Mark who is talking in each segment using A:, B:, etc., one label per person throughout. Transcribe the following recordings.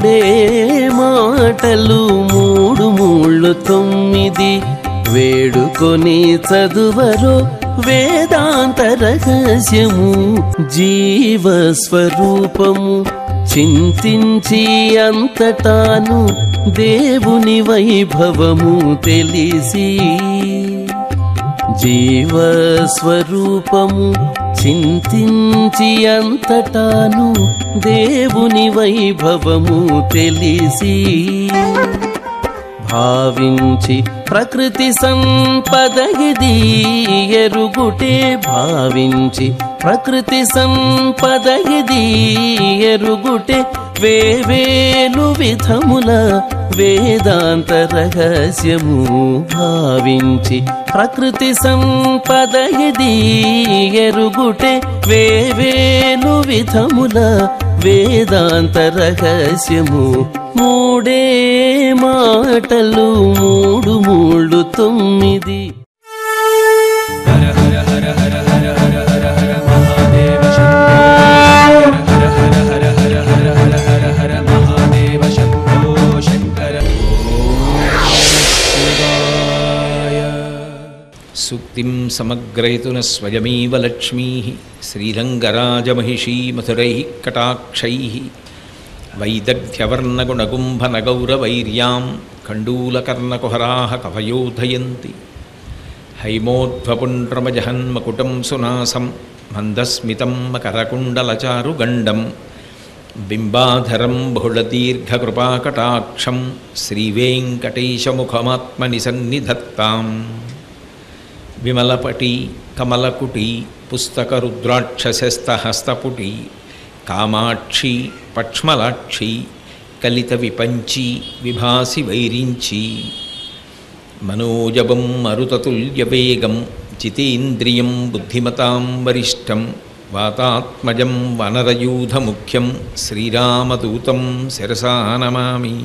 A: మూడే మాటలు మూడు మూళ్ళు తొమ్మిది వేడుకొని చదువరో వేదాంత రహస్యము జీవస్వరూపము చింతించి అంతటాను దేవుని వైభవము తెలిసి జీవస్వరూపము చింతించి అంతటాను దేవుని వైభవము తెలిసి భావించి ప్రకృతి సంపద ఇది ఎరుగుటే భావించి ప్రకృతి సంపద ఇది ఎరుగుటే వేవేలు విధముల వేదాంత రహస్యము భావించి ప్రకృతి సంపద ఇది ఎరుగుటే వేవేలు విధముల వేదాంత రహస్యము మూడే మాటలు మూడు మూడు తొమ్మిది
B: హర హర హర హర హర హర హర హర మహాదేవ శంభో హర హర హర హర హర హర హర హర మహాదేవ శంభో శంకర సూక్తిం సమగ్రయతున స్వయమేవ లక్ష్మీ శ్రీరంగరాజమహిషీ మధురై కటాక్షై వైదగ్ధ్యవర్ణగుణగుంభనగౌరవైర్యాం కండూలకర్ణకుహరాः కవయోధయంతి హైమోధ్వపుండ్రమజహన్మకుటం సునాసం మందస్మితం మకరకుండలచారుగండం బింబాధరం బహుళదీర్ఘకృపాకటాక్షం శ్రీవేంకటేశముఖమాత్మని సన్నిధత్తాం విమలపటి కమలకుటి పుస్తకరుద్రాక్షశస్తహస్తపుటి కామాక్షి పక్ష్మలాక్షి కలిత విపంచి విభాసి వైరించి మనోజవం మరుతతుల్యవేగం జితేంద్రియం బుద్ధిమతాం వరిష్టం వాతాత్మజం వనరయూధముఖ్యం శ్రీరామదూతం శిరసా నమామి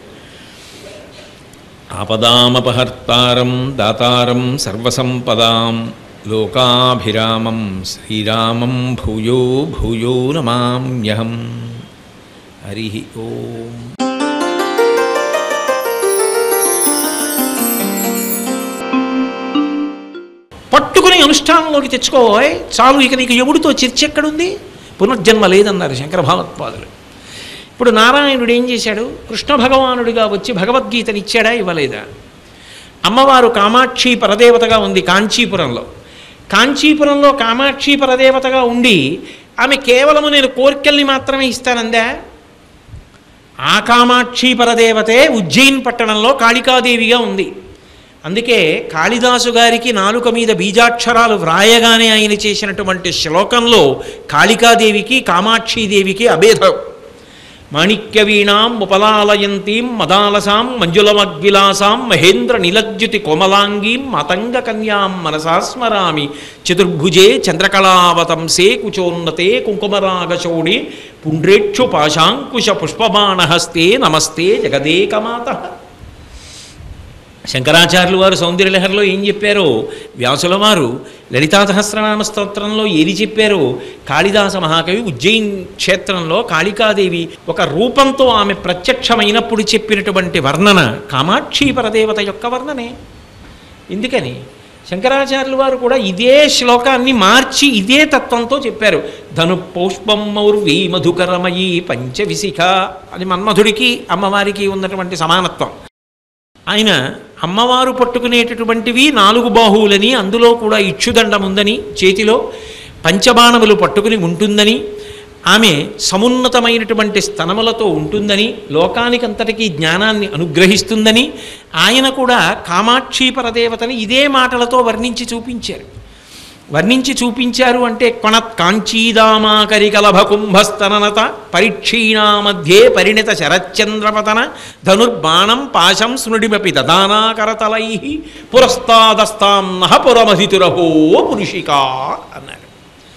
B: ఆపదామపహర్తారం దాతారం సర్వసంపదాం లోకాభిరామం శ్రీరామం భూయో భూయో నమామ్యహం హరి ఓం పట్టుకుని అనుష్ఠానంలోకి తెచ్చుకోబోయ్ చాలు ఇక నీకు ఎముడితో చర్చ ఎక్కడుంది పునర్జన్మ లేదన్నారు శంకర భగవత్పాదులు ఇప్పుడు నారాయణుడు ఏం చేశాడు కృష్ణ భగవానుడిగా వచ్చి భగవద్గీతనిచ్చాడా ఇవ్వలేదా అమ్మవారు కామాక్షి పరదేవతగా ఉంది కాంచీపురంలో కాంచీపురంలో కామాక్షి పరదేవతగా ఉండి ఆమె కేవలము నేను కోరికల్ని మాత్రమే ఇస్తానందా ఆ కామాక్షి పరదేవతే ఉజ్జయిన్ పట్టణంలో కాళికాదేవిగా ఉంది అందుకే కాళిదాసు గారికి నాలుక మీద బీజాక్షరాలు వ్రాయగానే ఆయన చేసినటువంటి శ్లోకంలో కాళికాదేవికి కామాక్షీదేవికి అభేదం మాణిక్య వీణాం ఉపలాలయంతీం మదాలసాం మంజులమగ్విలాసాం మహేంద్ర నిలజ్జుతి కోమలాంగీం మతంగ కన్యాం మనసా స్మరామి చతుర్భుజే చంద్రకళావతంసే కుచోన్నతే కుంకుమరాగశోణి పుండ్రేక్షు పాశాంకుశ పుష్పబాణహస్తే నమస్తే జగదేకమాత శంకరాచార్యులు వారు సౌందర్యలహరిలో ఏం చెప్పారో వ్యాసుల వారు లలితా సహస్రనామ స్తోత్రంలో ఏది చెప్పారో కాళిదాస మహాకవి ఉజ్జయిన్ క్షేత్రంలో కాళికాదేవి ఒక రూపంతో ఆమె ప్రత్యక్షమైనప్పుడు చెప్పినటువంటి వర్ణన కామాక్షి పరదేవత యొక్క వర్ణనే ఎందుకని శంకరాచార్యులు వారు కూడా ఇదే శ్లోకాన్ని మార్చి ఇదే తత్వంతో చెప్పారు ధను పౌష్పం మౌర్వీ మధుకరమయీ పంచవిశిఖ అది మన్మధుడికి అమ్మవారికి ఉన్నటువంటి సమానత్వం ఆయన అమ్మవారు పట్టుకునేటటువంటివి నాలుగు బాహువులని అందులో కూడా ఇచ్చుదండం ఉందని చేతిలో పంచబాణములు పట్టుకుని ఉంటుందని ఆమె సమున్నతమైనటువంటి స్తనములతో ఉంటుందని లోకానికంతటికీ జ్ఞానాన్ని అనుగ్రహిస్తుందని ఆయన కూడా కామాక్షి పరదేవతని ఇదే మాటలతో వర్ణించి చూపించారు వర్ణించి చూపించారు అంటే కొణత్ కాంచీదామాకరి కలభ కుంభస్తననత పరీక్షీణా మధ్యే పరిణిత శరచంద్రపతన ధనుర్బాణం పాశం స్మృడిమపి దదానాకరతలై పురస్తాదస్తాం నహ పురమధితురహో పురుషికా అన్నారు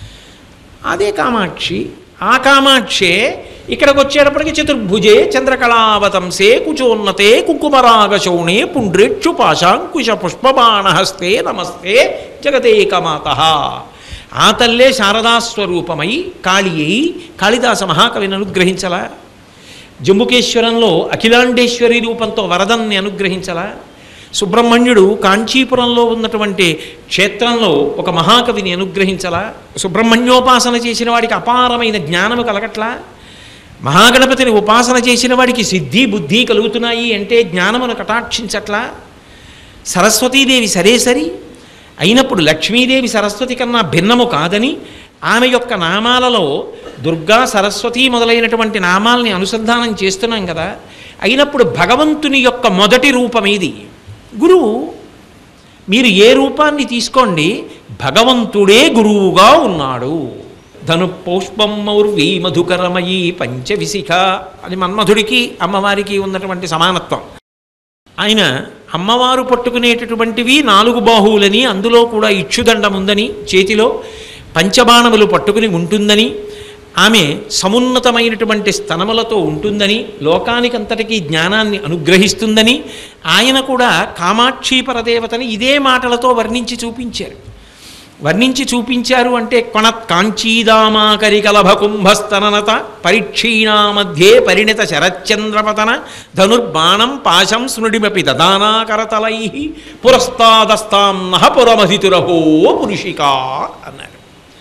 B: అదే కామాక్షి ఆ కామాక్షే ఇక్కడికి వచ్చేటప్పటికి చతుర్భుజే చంద్రకళావతంసే కుచోన్నతే కుంకుమరాగశౌణే పుండ్రేక్షు పాశాంకుశ పుష్పబాణహస్తే నమస్తే జగదేకమాత ఆ తల్లే శారదాస్వరూపమై కాళి అయి కాళిదాస మహాకవిని అనుగ్రహించలా
C: జంబుకేశ్వరంలో అఖిలాండేశ్వరి రూపంతో వరదన్ని అనుగ్రహించలా సుబ్రహ్మణ్యుడు కాంచీపురంలో ఉన్నటువంటి క్షేత్రంలో ఒక మహాకవిని అనుగ్రహించలా సుబ్రహ్మణ్యోపాసన చేసిన వాడికి అపారమైన జ్ఞానము కలగట్లా మహాగణపతిని ఉపాసన చేసిన వాడికి సిద్ధి బుద్ధి కలుగుతున్నాయి అంటే జ్ఞానమును కటాక్షించట్లా సరస్వతీదేవి సరే సరి అయినప్పుడు లక్ష్మీదేవి సరస్వతి కన్నా భిన్నము కాదని ఆమె యొక్క నామాలలో దుర్గా సరస్వతి మొదలైనటువంటి నామాల్ని అనుసంధానం చేస్తున్నాం కదా అయినప్పుడు భగవంతుని యొక్క మొదటి రూపమేది గురువు మీరు ఏ రూపాన్ని తీసుకోండి భగవంతుడే గురువుగా ఉన్నాడు ధను పౌష్పం మౌర్వి మధుకరమయీ పంచవిశిఖ అని మన్మధుడికి అమ్మవారికి ఉన్నటువంటి సమానత్వం ఆయన అమ్మవారు పట్టుకునేటటువంటివి నాలుగు బాహువులని అందులో కూడా ఇచ్చుదండం ఉందని చేతిలో పంచబాణములు పట్టుకుని ఉంటుందని ఆమె సమున్నతమైనటువంటి స్తనములతో ఉంటుందని లోకానికంతటికీ జ్ఞానాన్ని అనుగ్రహిస్తుందని ఆయన కూడా కామాక్షి పరదేవతని ఇదే మాటలతో వర్ణించి చూపించారు వర్ణించి చూపించారు అంటే కొణత్ కాంచీదామాకరి కలభ కుంభస్తననత పరిక్షీణా మధ్యే పరిణిత శరచంద్రపతన ధనుర్బాణం పాశం స్మృడిమపి దదానాకరతలై పురస్తాదస్తాం నహ పురమధితురహో పురుషికా అన్నారు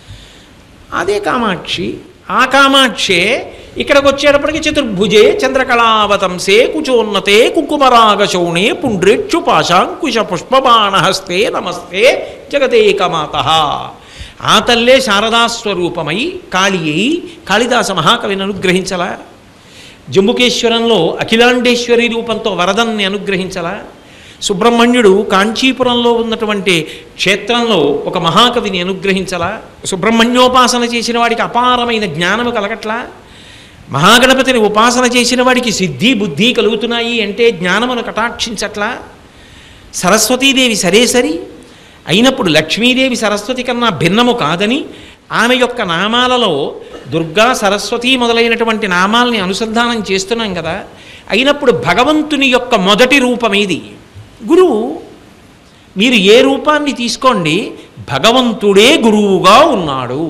C: అదే కామాక్షి ఆ కామాక్షే ఇక్కడికి వచ్చేటప్పటికి చతుర్భుజే చంద్రకళావతంసే కుచోన్నతే కుంకుమరాగశౌణే పుండ్రేక్షు పాశాంకుశ పుష్పబాణహస్తే నమస్తే జగదేకమాత ఆ తల్లే శారదాస్వరూపమై కాళి అయి కాళిదాస మహాకవిని అనుగ్రహించలా జంబుకేశ్వరంలో అఖిలాండేశ్వరి రూపంతో వరదన్ని అనుగ్రహించలా సుబ్రహ్మణ్యుడు కాంచీపురంలో ఉన్నటువంటి క్షేత్రంలో ఒక మహాకవిని అనుగ్రహించలా సుబ్రహ్మణ్యోపాసన చేసిన వాడికి అపారమైన జ్ఞానము కలగట్లా మహాగణపతిని ఉపాసన చేసిన వాడికి సిద్ధి బుద్ధి కలుగుతున్నాయి అంటే జ్ఞానమును కటాక్షించట్లా సరస్వతీదేవి సరే సరి అయినప్పుడు లక్ష్మీదేవి సరస్వతి కన్నా భిన్నము కాదని ఆమె యొక్క నామాలలో దుర్గా సరస్వతి మొదలైనటువంటి నామాల్ని అనుసంధానం చేస్తున్నాం కదా అయినప్పుడు భగవంతుని యొక్క మొదటి రూపమేది గురువు మీరు ఏ రూపాన్ని తీసుకోండి భగవంతుడే గురువుగా ఉన్నాడు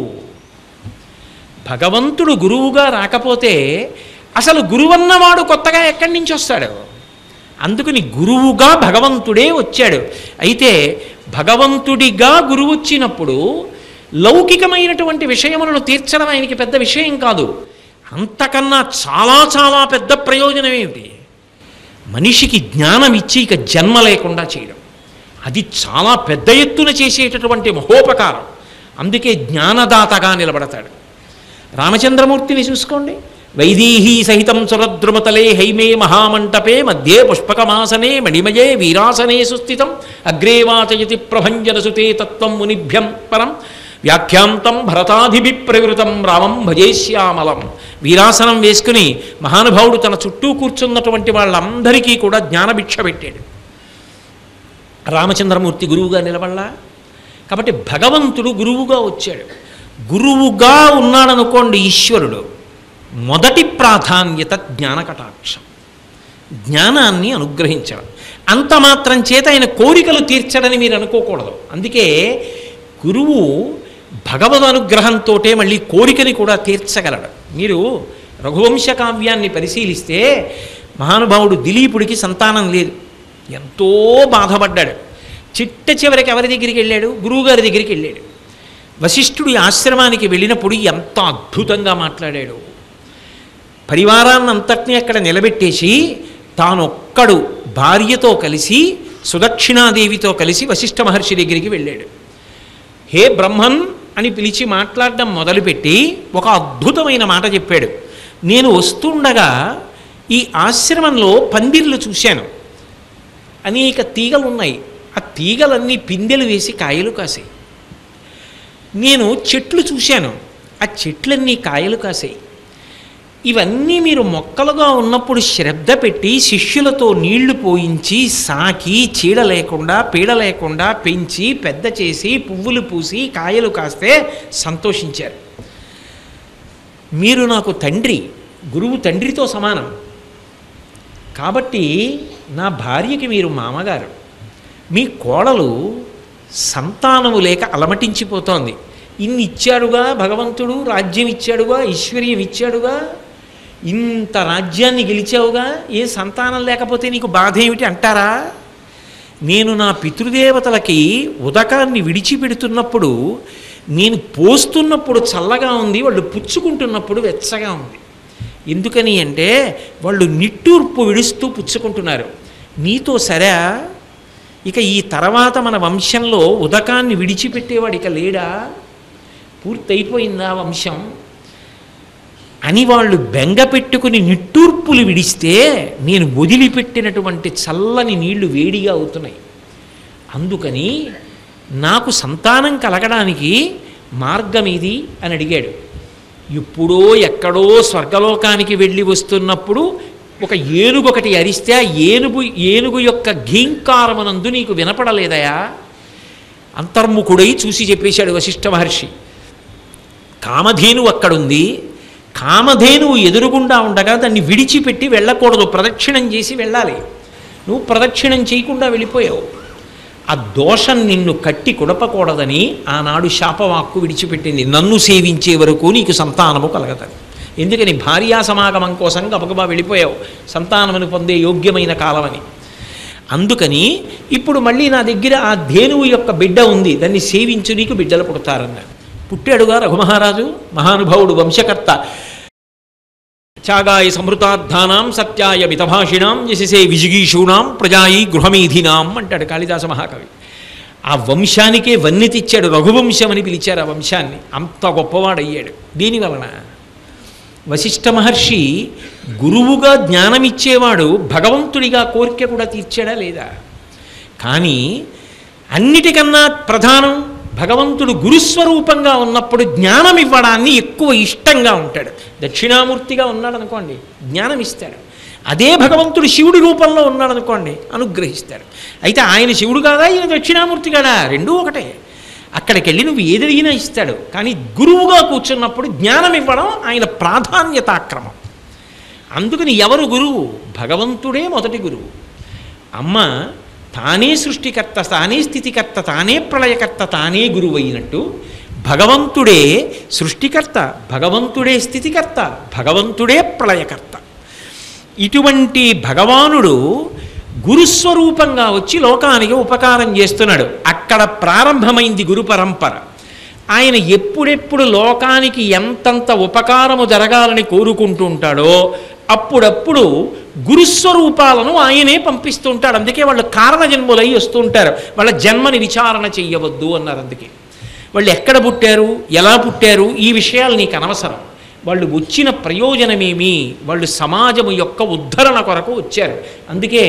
C: భగవంతుడు గురువుగా రాకపోతే అసలు గురువన్నవాడు కొత్తగా ఎక్కడి నుంచి వస్తాడు అందుకని గురువుగా భగవంతుడే వచ్చాడు అయితే భగవంతుడిగా గురువు వచ్చినప్పుడు లౌకికమైనటువంటి విషయములను తీర్చడం ఆయనకి పెద్ద విషయం కాదు అంతకన్నా చాలా చాలా పెద్ద ప్రయోజనం ఏమిటి మనిషికి జ్ఞానం ఇచ్చి ఇక జన్మ లేకుండా చేయడం అది చాలా పెద్ద ఎత్తున చేసేటటువంటి మహోపకారం అందుకే జ్ఞానదాతగా నిలబడతాడు రామచంద్రమూర్తిని చూసుకోండి వైదీహీ సహితం సురద్రుమతలే హైమే మహామంటపే మధ్యే పుష్పకమాసనే మణిమయే వీరాసనే సుస్థితం అగ్రే వాచయతి ప్రభంజనసుతే తత్వం మునిభ్యం పరం వ్యాఖ్యాంతం భరతాధిభి ప్రవృతం రామం భజేశ్యామలం వీరాసనం వేసుకుని మహానుభావుడు తన చుట్టూ కూర్చున్నటువంటి వాళ్ళందరికీ కూడా జ్ఞానభిక్ష పెట్టాడు రామచంద్రమూర్తి గురువుగా నిలబడలా కాబట్టి భగవంతుడు గురువుగా వచ్చాడు గురువుగా ఉన్నాడనుకోండి ఈశ్వరుడు మొదటి ప్రాధాన్యత జ్ఞాన కటాక్షం జ్ఞానాన్ని అనుగ్రహించడం అంత మాత్రం చేత ఆయన కోరికలు తీర్చడని మీరు అనుకోకూడదు అందుకే గురువు భగవద్ అనుగ్రహంతో మళ్ళీ కోరికని కూడా తీర్చగలడు మీరు రఘువంశ కావ్యాన్ని పరిశీలిస్తే మహానుభావుడు దిలీపుడికి సంతానం లేదు ఎంతో బాధపడ్డాడు చిట్ట చివరికి ఎవరి దగ్గరికి వెళ్ళాడు గురువుగారి దగ్గరికి వెళ్ళాడు వశిష్ఠుడి ఆశ్రమానికి వెళ్ళినప్పుడు ఎంత అద్భుతంగా మాట్లాడాడు పరివారాన్ని అంతటినీ అక్కడ నిలబెట్టేసి తానొక్కడు భార్యతో కలిసి సుదక్షిణాదేవితో కలిసి వశిష్ఠ మహర్షి దగ్గరికి వెళ్ళాడు హే బ్రహ్మన్ అని పిలిచి మాట్లాడడం మొదలుపెట్టి ఒక అద్భుతమైన మాట చెప్పాడు నేను వస్తుండగా ఈ ఆశ్రమంలో పందిర్లు చూశాను అనేక తీగలు ఉన్నాయి ఆ తీగలన్నీ పిందెలు వేసి కాయలు కాసాయి నేను చెట్లు చూశాను ఆ చెట్లన్నీ కాయలు కాసాయి ఇవన్నీ మీరు మొక్కలుగా ఉన్నప్పుడు శ్రద్ధ పెట్టి శిష్యులతో నీళ్లు పోయించి సాకి చీడ లేకుండా పీడ లేకుండా పెంచి పెద్ద చేసి పువ్వులు పూసి కాయలు కాస్తే సంతోషించారు మీరు నాకు తండ్రి గురువు తండ్రితో సమానం కాబట్టి నా భార్యకి మీరు మామగారు మీ కోడలు సంతానము లేక అలమటించిపోతోంది ఇన్ని ఇచ్చాడుగా భగవంతుడు రాజ్యం ఇచ్చాడుగా ఐశ్వర్యం ఇచ్చాడుగా ఇంత రాజ్యాన్ని గెలిచావుగా ఏ సంతానం లేకపోతే నీకు బాధ ఏమిటి అంటారా నేను నా పితృదేవతలకి ఉదకాన్ని విడిచిపెడుతున్నప్పుడు నేను పోస్తున్నప్పుడు చల్లగా ఉంది వాళ్ళు పుచ్చుకుంటున్నప్పుడు వెచ్చగా ఉంది ఎందుకని అంటే వాళ్ళు నిట్టూర్పు విడుస్తూ పుచ్చుకుంటున్నారు నీతో సరే ఇక ఈ తర్వాత మన వంశంలో ఉదకాన్ని విడిచిపెట్టేవాడు ఇక లేడా పూర్తయిపోయిందా వంశం అని వాళ్ళు బెంగ పెట్టుకుని నిట్టూర్పులు విడిస్తే నేను వదిలిపెట్టినటువంటి చల్లని నీళ్లు వేడిగా అవుతున్నాయి అందుకని నాకు సంతానం కలగడానికి మార్గం ఏది అని అడిగాడు ఎప్పుడో ఎక్కడో స్వర్గలోకానికి వెళ్ళి వస్తున్నప్పుడు ఒక ఏనుగు ఒకటి అరిస్తే ఆ ఏనుగు ఏనుగు యొక్క ఘీంకారమునందు నీకు వినపడలేదయా అంతర్ముఖుడై చూసి చెప్పేశాడు వశిష్ఠ మహర్షి కామధేనువు అక్కడుంది కామధేనువు ఎదురుగుండా ఉండగా దాన్ని విడిచిపెట్టి వెళ్ళకూడదు ప్రదక్షిణం చేసి వెళ్ళాలి నువ్వు ప్రదక్షిణం చేయకుండా వెళ్ళిపోయావు ఆ దోషం నిన్ను కట్టి కుడపకూడదని ఆనాడు శాపవాక్కు విడిచిపెట్టింది నన్ను సేవించే వరకు నీకు సంతానము కలగదని ఎందుకని భార్యా సమాగమం కోసం గబగబా వెళ్ళిపోయావు సంతానమును పొందే యోగ్యమైన కాలమని అందుకని ఇప్పుడు మళ్ళీ నా దగ్గర ఆ ధేనువు యొక్క బిడ్డ ఉంది దాన్ని సేవించు నీకు బిడ్డలు పుడతారన్నాడు పుట్టాడుగా రఘుమహారాజు మహానుభావుడు వంశకర్త త్యాగాయ సమృతార్థానాం సత్యాయ మితభాషిణాం యశసే విజిగీషూణాం ప్రజాయి గృహమీధినాం అంటాడు కాళిదాస మహాకవి ఆ వంశానికే వన్నె తెచ్చాడు రఘువంశం అని పిలిచారు ఆ వంశాన్ని అంత గొప్పవాడయ్యాడు దీని వలన వశిష్ఠ మహర్షి గురువుగా జ్ఞానమిచ్చేవాడు భగవంతుడిగా కోరిక కూడా తీర్చాడా లేదా కానీ అన్నిటికన్నా ప్రధానం భగవంతుడు గురుస్వరూపంగా ఉన్నప్పుడు జ్ఞానం ఇవ్వడాన్ని ఎక్కువ ఇష్టంగా ఉంటాడు దక్షిణామూర్తిగా ఉన్నాడు అనుకోండి జ్ఞానం ఇస్తాడు అదే భగవంతుడు శివుడి రూపంలో ఉన్నాడు అనుకోండి అనుగ్రహిస్తాడు అయితే ఆయన శివుడు కాదా ఈయన దక్షిణామూర్తి కాదా రెండూ ఒకటే అక్కడికి వెళ్ళి నువ్వు ఏదడిగినా ఇస్తాడు కానీ గురువుగా కూర్చున్నప్పుడు జ్ఞానం ఇవ్వడం ఆయన ప్రాధాన్యతాక్రమం అందుకని ఎవరు గురువు భగవంతుడే మొదటి గురువు అమ్మ తానే సృష్టికర్త తానే స్థితికర్త తానే ప్రళయకర్త తానే గురువు అయినట్టు భగవంతుడే సృష్టికర్త భగవంతుడే స్థితికర్త భగవంతుడే ప్రళయకర్త ఇటువంటి భగవానుడు గురుస్వరూపంగా వచ్చి లోకానికి ఉపకారం చేస్తున్నాడు అక్కడ ప్రారంభమైంది గురు పరంపర ఆయన ఎప్పుడెప్పుడు లోకానికి ఎంతంత ఉపకారము జరగాలని కోరుకుంటూ ఉంటాడో అప్పుడప్పుడు గురుస్వరూపాలను ఆయనే పంపిస్తూ ఉంటాడు అందుకే వాళ్ళు కారణ జన్ములై వస్తుంటారు వాళ్ళ జన్మని విచారణ చెయ్యవద్దు అన్నారు అందుకే వాళ్ళు ఎక్కడ పుట్టారు ఎలా పుట్టారు ఈ విషయాలు నీకు అనవసరం వాళ్ళు వచ్చిన ప్రయోజనమేమి వాళ్ళు సమాజము యొక్క ఉద్ధరణ కొరకు వచ్చారు అందుకే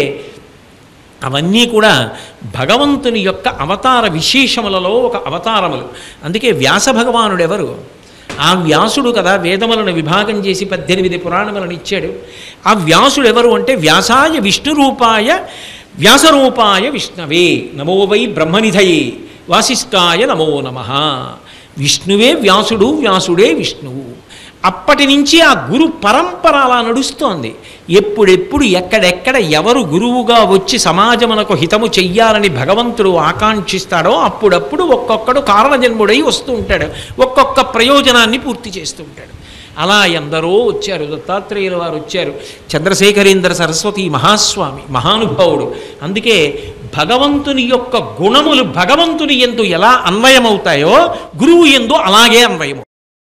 C: అవన్నీ కూడా భగవంతుని యొక్క అవతార విశేషములలో ఒక అవతారములు అందుకే వ్యాస భగవానుడు ఎవరు ఆ వ్యాసుడు కదా వేదములను విభాగం చేసి పద్దెనిమిది పురాణములను ఇచ్చాడు ఆ వ్యాసుడు ఎవరు అంటే వ్యాసాయ విష్ణురూపాయ వ్యాసరూపాయ విష్ణవే నమో వై బ్రహ్మనిధయే వాసిష్ఠాయ నమో నమ విష్ణువే వ్యాసుడు వ్యాసుడే విష్ణువు అప్పటి నుంచి ఆ గురు పరంపర అలా నడుస్తోంది ఎప్పుడెప్పుడు ఎక్కడెక్కడ ఎవరు గురువుగా వచ్చి సమాజమునకు హితము చెయ్యాలని భగవంతుడు ఆకాంక్షిస్తాడో అప్పుడప్పుడు ఒక్కొక్కడు కారణజన్ముడై వస్తూ ఉంటాడు ఒక్కొక్క ప్రయోజనాన్ని పూర్తి చేస్తూ ఉంటాడు అలా ఎందరో వచ్చారు దత్తాత్రేయుల వారు వచ్చారు చంద్రశేఖరేంద్ర సరస్వతి మహాస్వామి మహానుభావుడు అందుకే భగవంతుని యొక్క గుణములు భగవంతుని ఎందు ఎలా అన్వయమవుతాయో గురువు ఎందు అలాగే అన్వయము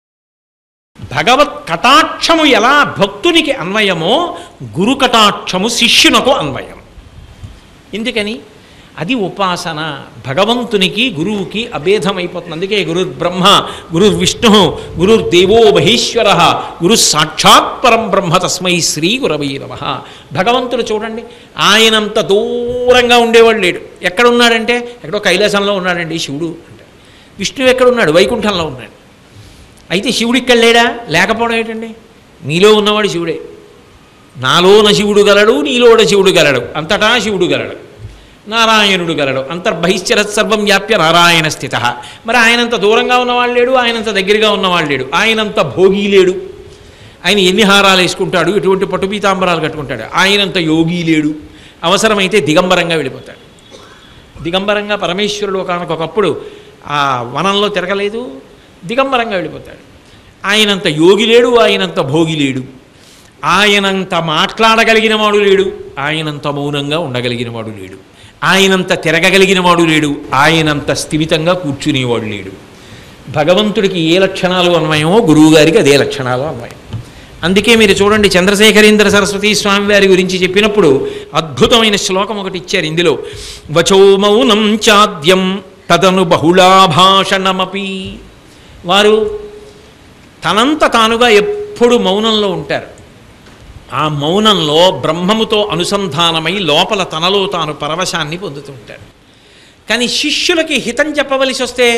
C: భగవత్ కటాక్షము ఎలా భక్తునికి అన్వయమో గురు కటాక్షము శిష్యునకు అన్వయం ఎందుకని అది ఉపాసన భగవంతునికి గురువుకి అభేదమైపోతుంది అందుకే గురుర్ బ్రహ్మ గురుర్ విష్ణు గురుర్ దేవో మహేశ్వర గురు సాక్షాత్ పరం బ్రహ్మ తస్మై శ్రీ గురవై నమ భగవంతుడు చూడండి ఆయనంత దూరంగా ఉండేవాడు లేడు ఎక్కడ ఉన్నాడంటే ఎక్కడో కైలాసంలో ఉన్నాడండి శివుడు అంటే విష్ణువు ఎక్కడున్నాడు వైకుంఠంలో ఉన్నాడు అయితే శివుడు ఇక్కడ లేడా లేకపోవడం ఏంటండి నీలో ఉన్నవాడు శివుడే నాలోన శివుడు గలడు నీలోడ శివుడు గలడు అంతటా శివుడు గలడు నారాయణుడు గలడు అంతర్బహిశ్చర సర్వం వ్యాప్య నారాయణ స్థిత మరి ఆయనంత దూరంగా ఉన్నవాడు లేడు ఆయనంత దగ్గరగా ఉన్నవాడు లేడు ఆయనంత భోగి లేడు ఆయన ఎన్ని హారాలు వేసుకుంటాడు ఎటువంటి పట్టు పీతాంబరాలు కట్టుకుంటాడు ఆయనంత యోగి లేడు అవసరమైతే దిగంబరంగా వెళ్ళిపోతాడు దిగంబరంగా పరమేశ్వరుడు ఒకనకొకప్పుడు ఆ వనంలో తిరగలేదు దిగంబరంగా వెళ్ళిపోతాడు ఆయనంత యోగి లేడు ఆయనంత భోగి లేడు ఆయనంత మాట్లాడగలిగిన వాడు లేడు ఆయనంత మౌనంగా ఉండగలిగిన వాడు లేడు ఆయనంత తిరగగలిగిన వాడు లేడు ఆయనంత స్థిమితంగా కూర్చునేవాడు లేడు భగవంతుడికి ఏ లక్షణాలు అన్వయమో గురువుగారికి అదే లక్షణాలు అన్వయం అందుకే మీరు చూడండి చంద్రశేఖరేంద్ర సరస్వతి స్వామి వారి గురించి చెప్పినప్పుడు అద్భుతమైన శ్లోకం ఒకటి ఇచ్చారు ఇందులో వచో మౌనం చాద్యం తదను బహుళాభాషణమపి వారు తనంత తానుగా ఎప్పుడు మౌనంలో ఉంటారు ఆ మౌనంలో బ్రహ్మముతో అనుసంధానమై లోపల తనలో తాను పరవశాన్ని పొందుతుంటారు కానీ శిష్యులకి హితం చెప్పవలసి వస్తే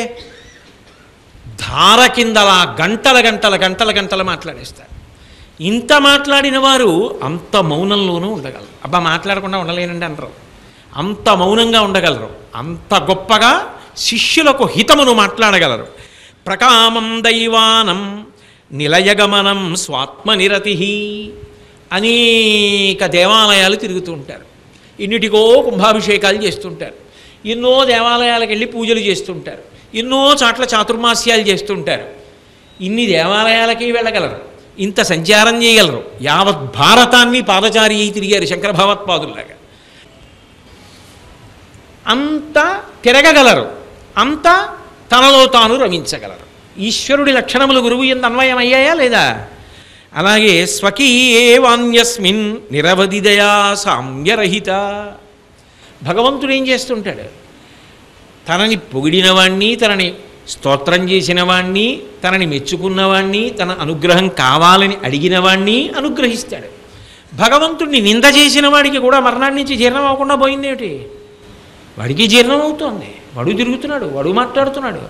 C: ధార కిందలా గంటల గంటల గంటల గంటలు మాట్లాడేస్తారు ఇంత మాట్లాడిన వారు అంత మౌనంలోనూ ఉండగలరు అబ్బా మాట్లాడకుండా ఉండలేనండి అంటారు అంత మౌనంగా ఉండగలరు అంత గొప్పగా శిష్యులకు హితమును మాట్లాడగలరు ప్రకామం దైవానం నిలయగమనం స్వాత్మనిరతి అనేక దేవాలయాలు తిరుగుతూ ఉంటారు ఇన్నిటికో కుంభాభిషేకాలు చేస్తుంటారు ఎన్నో దేవాలయాలకు వెళ్ళి పూజలు చేస్తుంటారు ఎన్నో చాట్ల చాతుర్మాస్యాలు చేస్తుంటారు ఇన్ని దేవాలయాలకి వెళ్ళగలరు ఇంత సంచారం చేయగలరు యావత్ భారతాన్ని పాదచారి అయి తిరిగారు శంకర భగవత్పాదుల్లాగా అంత తిరగగలరు అంత తనలో తాను రమించగలరు ఈశ్వరుడి లక్షణములు గురువు ఎందు అన్వయమయ్యాయా లేదా అలాగే స్వకీయే వాన్యస్మిన్ నిరవధిదయా సామ్యరహిత భగవంతుడు ఏం చేస్తుంటాడు తనని పొగిడినవాణ్ణి తనని స్తోత్రం చేసినవాణ్ణి తనని మెచ్చుకున్నవాణ్ణి తన అనుగ్రహం కావాలని అడిగినవాణ్ణి అనుగ్రహిస్తాడు భగవంతుడిని నింద చేసిన వాడికి కూడా మరణాన్ని నుంచి జీర్ణం అవ్వకుండా పోయిందేమిటి వాడికి జీర్ణం అవుతోంది వాడు తిరుగుతున్నాడు వాడు మాట్లాడుతున్నాడు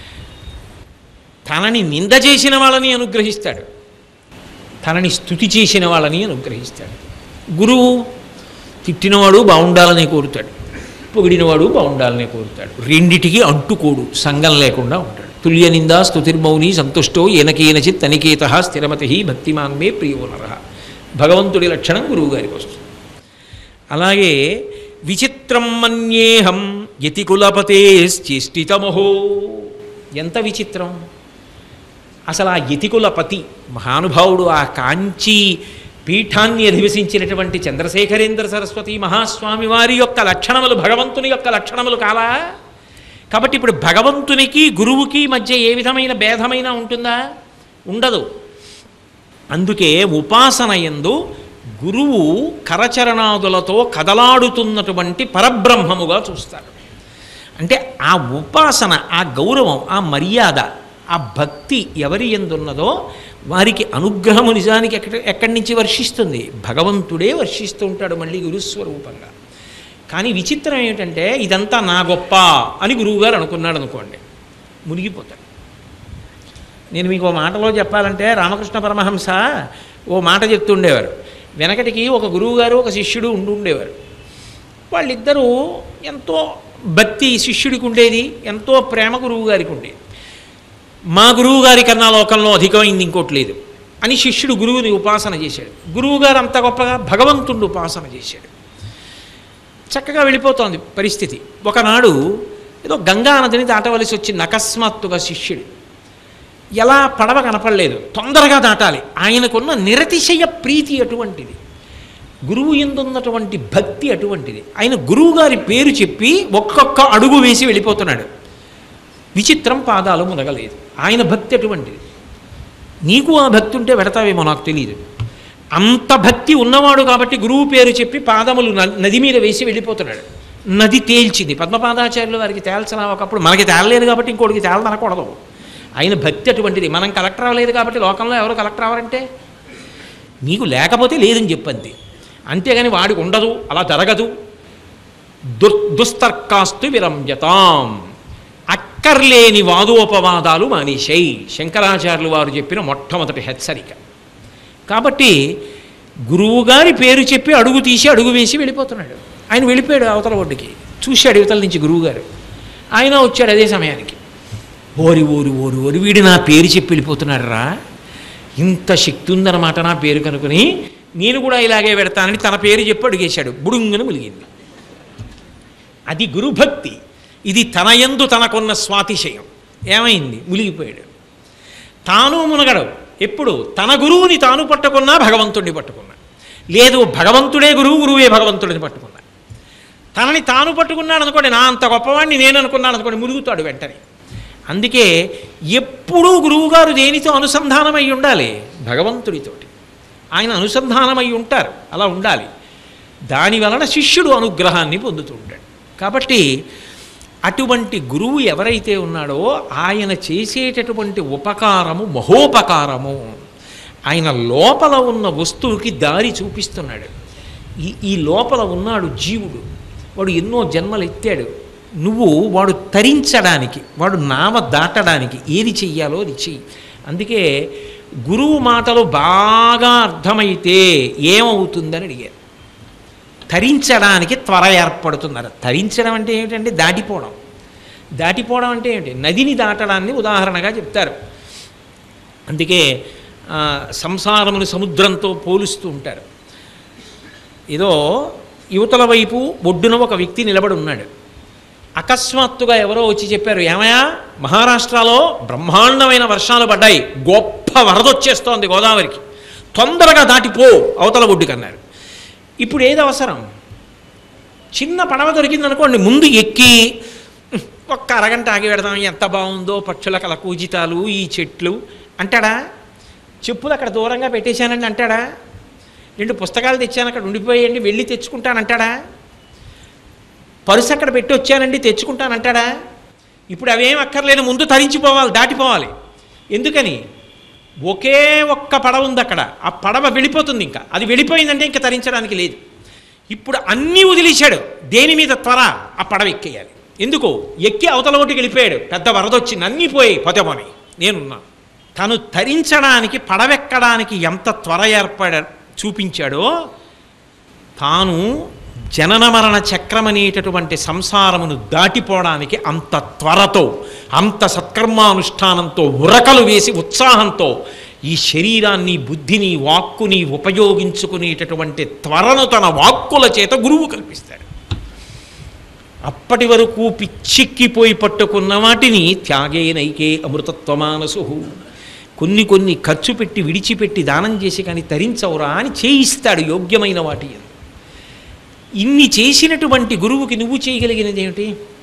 C: తనని నింద చేసిన వాళ్ళని అనుగ్రహిస్తాడు తనని స్థుతి చేసిన వాళ్ళని అనుగ్రహిస్తాడు గురువు తిట్టినవాడు బాగుండాలని కోరుతాడు పొగిడినవాడు బాగుండాలని కోరుతాడు రెండిటికి అంటుకోడు సంగం లేకుండా ఉంటాడు తుల్య నిందా స్తుతిర్మౌని సంతుష్టో ఏనకేనచిత్ తనికేత స్థిరమతి భక్తిమాన్ మే ప్రియో నర భగవంతుడి లక్షణం గురువు గారికి వస్తుంది అలాగే విచిత్రం మన్యేహం యతికులపతేశ్చేష్టితమహో ఎంత విచిత్రం అసలు ఆ యతికులపతి మహానుభావుడు ఆ కాంచీ పీఠాన్ని అధివసించినటువంటి చంద్రశేఖరేంద్ర సరస్వతి మహాస్వామి వారి యొక్క లక్షణములు భగవంతుని యొక్క లక్షణములు కాలా కాబట్టి ఇప్పుడు భగవంతునికి గురువుకి మధ్య ఏ విధమైన భేదమైనా ఉంటుందా ఉండదు అందుకే ఉపాసన యందు గురువు కరచరణాదులతో కదలాడుతున్నటువంటి పరబ్రహ్మముగా చూస్తారు అంటే ఆ ఉపాసన ఆ గౌరవం ఆ మర్యాద ఆ భక్తి ఎవరి ఎందున్నదో వారికి అనుగ్రహము నిజానికి ఎక్కడ ఎక్కడి నుంచి వర్షిస్తుంది భగవంతుడే వర్షిస్తూ ఉంటాడు మళ్ళీ గురుస్వరూపంగా కానీ విచిత్రం ఏమిటంటే ఇదంతా నా గొప్ప అని గురువుగారు అనుకున్నాడు అనుకోండి మునిగిపోతాడు నేను మీకు ఓ మాటలో చెప్పాలంటే రామకృష్ణ పరమహంస ఓ మాట చెప్తుండేవారు వెనకటికి ఒక గురువుగారు ఒక శిష్యుడు ఉండి ఉండేవారు వాళ్ళిద్దరూ ఎంతో భక్తి శిష్యుడికి ఉండేది ఎంతో ప్రేమ గురువు గారికి ఉండేది మా గురువు గారి కన్నా లోకంలో అధికమైంది ఇంకోటి లేదు అని శిష్యుడు గురువుని ఉపాసన చేశాడు గురువుగారు అంత గొప్పగా భగవంతుడిని ఉపాసన చేశాడు చక్కగా వెళ్ళిపోతోంది పరిస్థితి ఒకనాడు ఏదో గంగా నదిని దాటవలసి వచ్చింది అకస్మాత్తుగా శిష్యుడు ఎలా పడవ కనపడలేదు తొందరగా దాటాలి ఆయనకున్న నిరతిశయ ప్రీతి అటువంటిది గురువు ఎందున్నటువంటి భక్తి అటువంటిది ఆయన గురువు గారి పేరు చెప్పి ఒక్కొక్క అడుగు వేసి వెళ్ళిపోతున్నాడు విచిత్రం పాదాలు మునగలేదు ఆయన భక్తి అటువంటిది నీకు ఆ భక్తి ఉంటే పెడతావేమో నాకు తెలియదు అంత భక్తి ఉన్నవాడు కాబట్టి గురువు పేరు చెప్పి పాదములు న- నది మీద వేసి వెళ్ళిపోతున్నాడు నది తేల్చింది పద్మపాదాచార్యులు వారికి తేల్చిన ఒకప్పుడు మనకి తేలలేదు కాబట్టి ఇంకోటికి తేలదనకూడదు ఆయన భక్తి అటువంటిది మనం కలెక్టర్ అవ్వలేదు కాబట్టి లోకంలో ఎవరు కలెక్టర్ అవ్వరంటే నీకు లేకపోతే లేదని చెప్పంది అంతేగాని వాడికి ఉండదు అలా జరగదు దుర్ దుస్తర్కాస్తు విరంజతాం అక్కర్లేని వాదోపవాదాలు మానేశాయి శంకరాచార్యులు వారు చెప్పిన మొట్టమొదటి హెచ్చరిక కాబట్టి గురువుగారి పేరు చెప్పి అడుగు తీసి అడుగు వేసి వెళ్ళిపోతున్నాడు ఆయన వెళ్ళిపోయాడు అవతల ఒడ్డుకి చూశాడు యువతల నుంచి గురువుగారు ఆయన వచ్చాడు అదే సమయానికి ఓరి ఓరి ఓరి ఓరి వీడు నా పేరు చెప్పి వెళ్ళిపోతున్నాడు రా ఇంత శక్తి ఉందన్నమాట నా పేరు కనుకొని నేను కూడా ఇలాగే పెడతానని తన పేరు చెప్పి అడిగేశాడు బుడుంగను ములిగింది అది గురుభక్తి ఇది తన యందు తనకున్న స్వాతిశయం ఏమైంది మునిగిపోయాడు తాను మునగడు ఎప్పుడు తన గురువుని తాను పట్టుకున్నా భగవంతుడిని పట్టుకున్నా లేదు భగవంతుడే గురువు గురువే భగవంతుడిని పట్టుకున్నా తనని తాను పట్టుకున్నాడు అనుకోండి నా అంత గొప్పవాడిని నేను అనుకున్నాను అనుకోండి మురుగుతాడు వెంటనే అందుకే ఎప్పుడూ గురువుగారు దేనితో అనుసంధానమై ఉండాలి భగవంతుడితోటి ఆయన అనుసంధానమై ఉంటారు అలా ఉండాలి దాని వలన శిష్యుడు అనుగ్రహాన్ని పొందుతూ ఉంటాడు కాబట్టి అటువంటి గురువు ఎవరైతే ఉన్నాడో ఆయన చేసేటటువంటి ఉపకారము మహోపకారము ఆయన లోపల ఉన్న వస్తువుకి దారి చూపిస్తున్నాడు ఈ ఈ లోపల ఉన్నాడు జీవుడు వాడు ఎన్నో జన్మలు ఎత్తాడు నువ్వు వాడు తరించడానికి వాడు నావ దాటడానికి ఏది చెయ్యాలో అది చెయ్యి అందుకే గురువు మాటలు బాగా అర్థమైతే ఏమవుతుందని అడిగారు తరించడానికి త్వర ఏర్పడుతున్నారు తరించడం అంటే ఏమిటంటే దాటిపోవడం దాటిపోవడం అంటే ఏమిటి నదిని దాటడాన్ని ఉదాహరణగా చెప్తారు అందుకే ఆ, సంసారమును సముద్రంతో పోలుస్తూ ఉంటారు ఏదో యువతల వైపు ఒడ్డున ఒక వ్యక్తి నిలబడి ఉన్నాడు అకస్మాత్తుగా ఎవరో వచ్చి చెప్పారు ఏమయ్యా మహారాష్ట్రలో బ్రహ్మాండమైన వర్షాలు పడ్డాయి గొప్ప వరద వచ్చేస్తోంది గోదావరికి తొందరగా దాటిపో అవతల ఒడ్డుకన్నారు ఇప్పుడు ఏది అవసరం చిన్న పడవ దొరికిందనుకోండి ముందు ఎక్కి "ఉహ్, ఒక్క అరగంట ఆగి పెడదాం ఎంత బాగుందో పక్షుల కల కూజితాలు ఈ చెట్లు అంటాడా చెప్పులు అక్కడ దూరంగా పెట్టేశానండి అంటాడా రెండు పుస్తకాలు తెచ్చాను అక్కడ ఉండిపోయండి వెళ్ళి తెచ్చుకుంటానంటాడా పరుసు అక్కడ పెట్టి వచ్చానండి తెచ్చుకుంటానంటాడా ఇప్పుడు అవేం అక్కర్లేని ముందు తరించిపోవాలి దాటిపోవాలి ఎందుకని ఒకే ఒక్క పడవ ఉంది అక్కడ ఆ పడవ వెళ్ళిపోతుంది ఇంకా అది వెళ్ళిపోయిందంటే ఇంకా తరించడానికి లేదు ఇప్పుడు అన్నీ వదిలేశాడు దేని మీద త్వర ఆ పడవ ఎక్కేయాలి ఎందుకు ఎక్కి అవతల ఒడ్డుకి వెళ్ళిపోయాడు పెద్ద వరద వచ్చింది అన్నీ పోయి పోతే పోనీ నేనున్నా తను తరించడానికి పడవెక్కడానికి ఎంత త్వర ఏర్పడ చూపించాడో తాను జనన మరణ చక్రం అనేటటువంటి సంసారమును దాటిపోవడానికి అంత త్వరతో అంత సత్కర్మానుష్ఠానంతో ఉరకలు వేసి ఉత్సాహంతో ఈ శరీరాన్ని బుద్ధిని వాక్కుని ఉపయోగించుకునేటటువంటి త్వరను తన వాక్కుల చేత గురువు కల్పిస్తాడు అప్పటి వరకు పిచ్చిక్కిపోయి పట్టుకున్న వాటిని త్యాగే నైకే అమృతత్వమానసు కొన్ని కొన్ని ఖర్చు పెట్టి విడిచిపెట్టి దానం చేసి కానీ తరించవురా అని చేయిస్తాడు యోగ్యమైన వాటి ఇన్ని చేసినటువంటి గురువుకి నువ్వు చేయగలిగినది ఏమిటి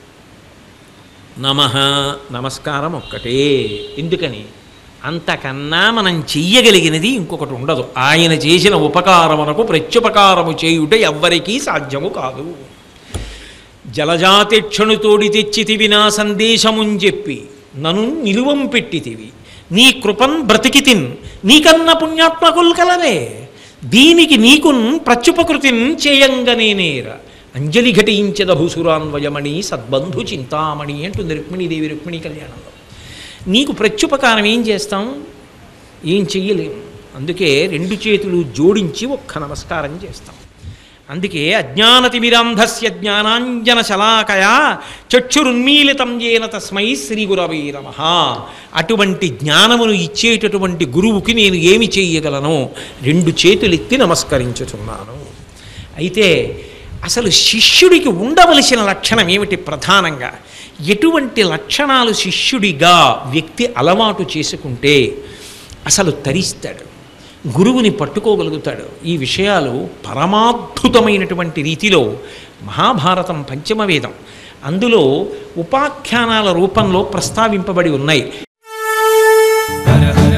C: నమ నమస్కారం ఒక్కటే ఎందుకని అంతకన్నా మనం చెయ్యగలిగినది ఇంకొకటి ఉండదు ఆయన చేసిన ఉపకారమునకు ప్రత్యుపకారము చేయుట ఎవ్వరికీ సాధ్యము కాదు జలజాతిక్షణుతోడి తెచ్చితివి నా సందేశమున్ చెప్పి నను నిలువం పెట్టితివి నీ కృపన్ బ్రతికితిన్ నీకన్న పుణ్యాత్మకుల్ కలరే దీనికి నీకున్ ప్రత్యుపకృతిన్ చేయంగనేనేర అంజలి ఘటించద భూసురాన్వయమణి సద్బంధు చింతామణి అంటుంది రుక్మిణీదేవి రుక్మిణీ కళ్యాణంలో నీకు ప్రత్యుపకారం ఏం చేస్తాం ఏం చెయ్యలేము అందుకే రెండు చేతులు జోడించి ఒక్క నమస్కారం చేస్తాం అందుకే అజ్ఞానతిమిరాంధస్య జ్ఞానాంజన శలాకయా చక్షురున్మీలితం ఏన తస్మై శ్రీ గురవే నమ అటువంటి జ్ఞానమును ఇచ్చేటటువంటి గురువుకి నేను ఏమి చేయగలను రెండు చేతులెత్తి నమస్కరించుతున్నాను అయితే అసలు శిష్యుడికి ఉండవలసిన లక్షణం ఏమిటి ప్రధానంగా ఎటువంటి లక్షణాలు శిష్యుడిగా వ్యక్తి అలవాటు చేసుకుంటే అసలు తరిస్తాడు గురువుని పట్టుకోగలుగుతాడు ఈ విషయాలు పరమాద్భుతమైనటువంటి రీతిలో మహాభారతం పంచమ వేదం అందులో ఉపాఖ్యానాల రూపంలో ప్రస్తావింపబడి ఉన్నాయి
B: హర హర